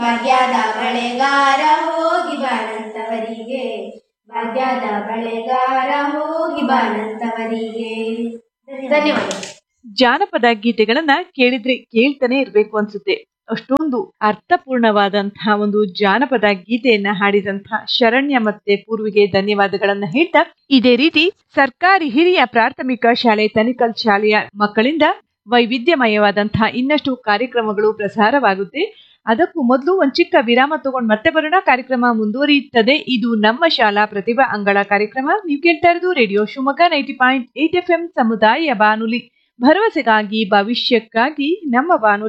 ಭಾಗ್ಯದ ಬಳೆಗಾರ ಹೋಗಿ ಬಾನಂತವರಿಗೆ ಭಾಗ್ಯದ ಬಳೆಗಾರ ಹೋಗಿ ಬಾನಂತವರಿಗೆ ಧನ್ಯವಾದ ಜಾನಪದ ಗೀತೆಗಳನ್ನ ಕೇಳಿದ್ರೆ ಕೇಳ್ತಾನೆ ಇರ್ಬೇಕು ಅನ್ಸುತ್ತೆ ಅಷ್ಟೊಂದು ಅರ್ಥಪೂರ್ಣವಾದಂತಹ ಒಂದು ಜಾನಪದ ಗೀತೆಯನ್ನ ಹಾಡಿದಂತಹ ಶರಣ್ಯ ಮತ್ತೆ ಪೂರ್ವಿಗೆ ಧನ್ಯವಾದಗಳನ್ನ ಹೇಳ್ತಾ ಇದೇ ರೀತಿ ಸರ್ಕಾರಿ ಹಿರಿಯ ಪ್ರಾಥಮಿಕ ಶಾಲೆ ತನಿಕಲ್ ಶಾಲೆಯ ಮಕ್ಕಳಿಂದ ವೈವಿಧ್ಯಮಯವಾದಂತಹ ಇನ್ನಷ್ಟು ಕಾರ್ಯಕ್ರಮಗಳು ಪ್ರಸಾರವಾಗುತ್ತೆ ಅದಕ್ಕೂ ಮೊದಲು ಒಂದ್ ಚಿಕ್ಕ ವಿರಾಮ ತಗೊಂಡ್ ಮತ್ತೆ ಬರೋಣ ಕಾರ್ಯಕ್ರಮ ಮುಂದುವರಿಯುತ್ತದೆ ಇದು ನಮ್ಮ ಶಾಲಾ ಪ್ರತಿಭಾ ಅಂಗಳ ಕಾರ್ಯಕ್ರಮ ನೀವು ಕೇಳ್ತಾ ಇರೋದು radio Shivamogga ninety point eight F M ಸಮುದಾಯ ಬಾನುಲಿ ಭರವಸೆಗಾಗಿ ಭವಿಷ್ಯಕ್ಕಾಗಿ ನಮ್ಮ ಬಾನುಲಿ